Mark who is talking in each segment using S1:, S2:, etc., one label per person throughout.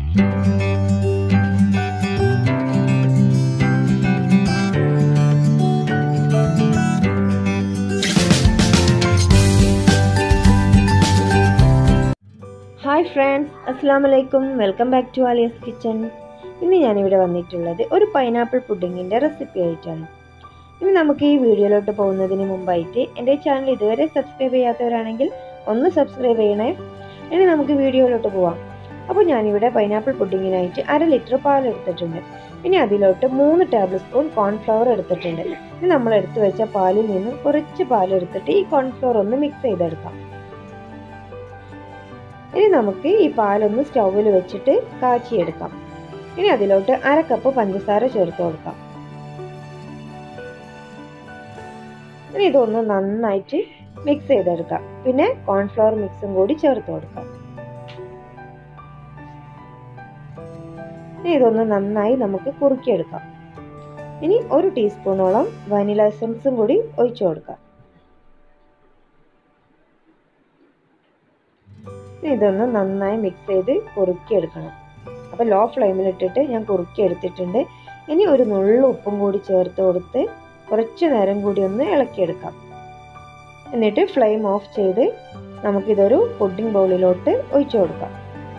S1: hi friends അസ്സാം വലൈക്കും welcome back to Alia's kitchen ഇന്ന് ഞാനിവിടെ വന്നിട്ടുള്ളത് ഒരു പൈനാപ്പിൾ പുഡിങ്ങിൻ്റെ റെസിപ്പി ആയിട്ടാണ് ഇനി നമുക്ക് ഈ വീഡിയോയിലോട്ട് പോകുന്നതിന് മുമ്പായിട്ട് എൻ്റെ ചാനൽ ഇതുവരെ സബ്സ്ക്രൈബ് ചെയ്യാത്തവരാണെങ്കിൽ ഒന്ന് സബ്സ്ക്രൈബ് ചെയ്യണേ ഇനി നമുക്ക് വീഡിയോയിലോട്ട് പോവാം അപ്പോൾ ഞാനിവിടെ പൈനാപ്പിൾ പുഡിങ്ങിനായിട്ട് അര ലിറ്റർ പാൽ എടുത്തിട്ടുണ്ട് ഇനി അതിലോട്ട് മൂന്ന് ടേബിൾ സ്പൂൺ കോൺഫ്ലവർ എടുത്തിട്ടുണ്ട് ഇനി നമ്മൾ എടുത്തു വെച്ച പാലിൽ നിന്നും കുറച്ച് പാൽ എടുത്തിട്ട് ഈ കോൺഫ്ലവർ ഒന്ന് മിക്സ് ചെയ്തെടുക്കാം ഇനി നമുക്ക് ഈ പാലൊന്ന് സ്റ്റൗവിൽ വെച്ചിട്ട് കാച്ചിയെടുക്കാം ഇനി അതിലോട്ട് അര കപ്പ് പഞ്ചസാര ചേർത്ത് കൊടുക്കാം ഇനി ഇതൊന്ന് നന്നായിട്ട് മിക്സ് ചെയ്തെടുക്കാം പിന്നെ കോൺഫ്ലവർ മിക്സും കൂടി ചേർത്ത് കൊടുക്കാം ഇനി ഇതൊന്ന് നന്നായി നമുക്ക് കുറുക്കിയെടുക്കാം ഇനി ഒരു ടീസ്പൂണോളം വനില എസൻസും കൂടി ഒഴിച്ചു കൊടുക്കാം ഇനി ഇതൊന്ന് നന്നായി മിക്സ് ചെയ്ത് കുറുക്കിയെടുക്കണം അപ്പോൾ ലോ ഫ്ലെയിമിലിട്ടിട്ട് ഞാൻ കുറുക്കി എടുത്തിട്ടുണ്ട് ഇനി ഒരു നുള്ളു ഉപ്പും കൂടി ചേർത്ത് കൊടുത്ത് കുറച്ച് നേരം കൂടി ഒന്ന് ഇളക്കിയെടുക്കാം എന്നിട്ട് ഫ്ലെയിം ഓഫ് ചെയ്ത് നമുക്കിതൊരു പുഡിംഗ് ബൗളിലോട്ട് ഒഴിച്ചു കൊടുക്കാം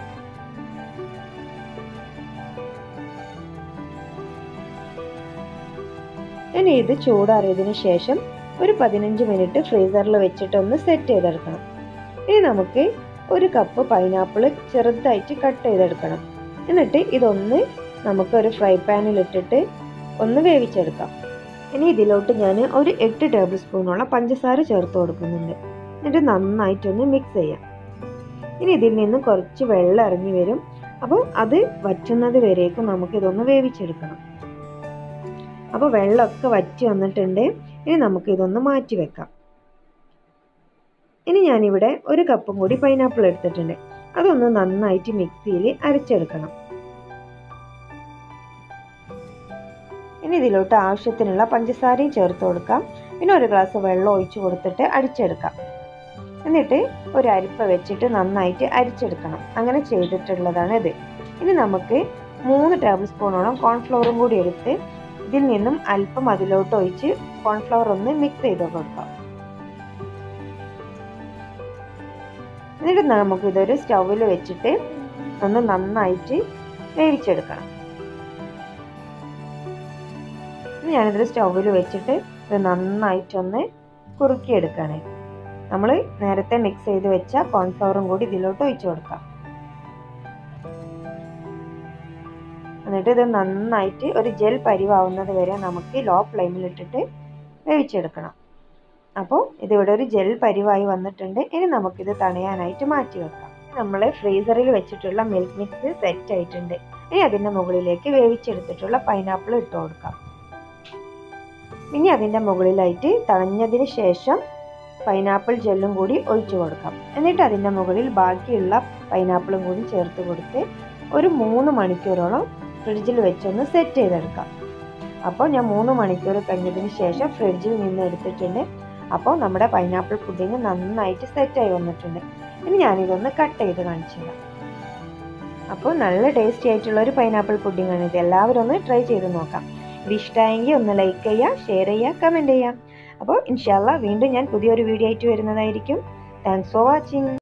S1: ഇനി ഇത് ചൂടാറിയതിന് ശേഷം ഒരു പതിനഞ്ച് മിനിറ്റ് ഫ്രീസറിൽ വെച്ചിട്ട് ഒന്ന് സെറ്റ് ചെയ്തെടുക്കണം ഇനി നമുക്ക് ഒരു കപ്പ് പൈനാപ്പിൾ ചെറുതായിട്ട് കട്ട് ചെയ്തെടുക്കണം എന്നിട്ട് ഇതൊന്ന് നമുക്കൊരു ഫ്രൈ പാനിൽ ഇട്ടിട്ട് ഒന്ന് വേവിച്ചെടുക്കാം ഇനി ഇതിലോട്ട് ഞാൻ ഒരു എട്ട് ടേബിൾ സ്പൂണോളം പഞ്ചസാര ചേർത്ത് കൊടുക്കുന്നുണ്ട് എന്നിട്ട് നന്നായിട്ടൊന്ന് മിക്സ് ചെയ്യാം ഇനി ഇതിൽ നിന്ന് കുറച്ച് വെള്ളം ഇറങ്ങി വരും അപ്പോൾ അത് വറ്റുന്നത് വരേക്കും നമുക്കിതൊന്ന് വേവിച്ചെടുക്കണം അപ്പോൾ വെള്ളമൊക്കെ വറ്റി വന്നിട്ടുണ്ട് ഇനി നമുക്കിതൊന്ന് മാറ്റി വെക്കാം ഇനി ഞാനിവിടെ ഒരു കപ്പും കൂടി പൈനാപ്പിൾ എടുത്തിട്ടുണ്ട് അതൊന്ന് നന്നായിട്ട് മിക്സിയിൽ അരച്ചെടുക്കണം ഇനി ഇതിലോട്ട് ആവശ്യത്തിനുള്ള പഞ്ചസാരയും ചേർത്ത് കൊടുക്കാം പിന്നെ ഒരു ഗ്ലാസ് വെള്ളം ഒഴിച്ചു കൊടുത്തിട്ട് അടിച്ചെടുക്കാം എന്നിട്ട് ഒരു അരിപ്പ വെച്ചിട്ട് നന്നായിട്ട് അരിച്ചെടുക്കണം അങ്ങനെ ചെയ്തിട്ടുള്ളതാണ് ഇത് ഇനി നമുക്ക് മൂന്ന് ടേബിൾ സ്പൂണോളം കോൺഫ്ലവറും കൂടി എടുത്ത് ഇതിൽ നിന്നും അല്പം അതിലോട്ട് ഒഴിച്ച് കോൺഫ്ലവർ ഒന്ന് മിക്സ് ചെയ്ത് കൊടുക്കാം എന്നിട്ട് നമുക്ക് ഇതൊരു സ്റ്റൗവിൽ വെച്ചിട്ട് ഒന്ന് നന്നായിട്ട് വേവിച്ചെടുക്കണം ഞാനിതൊരു സ്റ്റൗവിൽ വെച്ചിട്ട് ഇത് നന്നായിട്ടൊന്ന് കുറുക്കിയെടുക്കണേ നമ്മൾ നേരത്തെ മിക്സ് ചെയ്ത് വെച്ച കോൺഫ്ലവറും കൂടി ഇതിലോട്ട് ഒഴിച്ചു കൊടുക്കാം എന്നിട്ട് ഇത് നന്നായിട്ട് ഒരു ജെൽ പരിവാവുന്നത് വരെ നമുക്ക് ലോ ഫ്ലെയിമിൽ ഇട്ടിട്ട് വേവിച്ചെടുക്കണം അപ്പോൾ ഇതിവിടെ ഒരു ജെൽ പരിവായി വന്നിട്ടുണ്ട് ഇനി നമുക്കിത് തണയാനായിട്ട് മാറ്റി വെക്കാം നമ്മൾ ഫ്രീസറിൽ വെച്ചിട്ടുള്ള മിൽക്ക് മിക്സ് സെറ്റ് ആയിട്ടുണ്ട് ഇനി അതിൻ്റെ മുകളിലേക്ക് വേവിച്ചെടുത്തിട്ടുള്ള പൈനാപ്പിൾ ഇട്ട് കൊടുക്കാം ഇനി അതിൻ്റെ മുകളിലായിട്ട് തണഞ്ഞതിന് ശേഷം പൈനാപ്പിൾ ജെല്ലും കൂടി ഒഴിച്ചു കൊടുക്കാം എന്നിട്ട് അതിൻ്റെ മുകളിൽ ബാക്കിയുള്ള പൈനാപ്പിളും കൂടി ചേർത്ത് കൊടുത്ത് ഒരു മൂന്ന് മണിക്കൂറോളം ഫ്രിഡ്ജിൽ വെച്ചൊന്ന് സെറ്റ് ചെയ്തെടുക്കാം അപ്പോൾ ഞാൻ മൂന്ന് മണിക്കൂർ കഴിഞ്ഞതിന് ശേഷം ഫ്രിഡ്ജിൽ നിന്ന് എടുത്തിട്ടുണ്ട് അപ്പോൾ നമ്മുടെ പൈനാപ്പിൾ പുഡിങ് നന്നായിട്ട് സെറ്റായി വന്നിട്ടുണ്ട് ഇനി ഞാനിതൊന്ന് കട്ട് ചെയ്ത് കാണിച്ചു തരാം അപ്പോൾ നല്ല ടേസ്റ്റി ആയിട്ടുള്ള ഒരു പൈനാപ്പിൾ പുഡിംഗ് ആണ് ഇത് എല്ലാവരും ഒന്ന് ട്രൈ ചെയ്ത് നോക്കാം ഇത് ഇഷ്ടമായെങ്കിൽ ഒന്ന് ലൈക്ക് ചെയ്യുക ഷെയർ ചെയ്യുക കമൻറ്റ് ചെയ്യുക അപ്പോൾ ഇൻഷാല്ല വീണ്ടും ഞാൻ പുതിയൊരു വീഡിയോ ആയിട്ട് വരുന്നതായിരിക്കും താങ്ക്സ് ഫോർ വാച്ചിങ്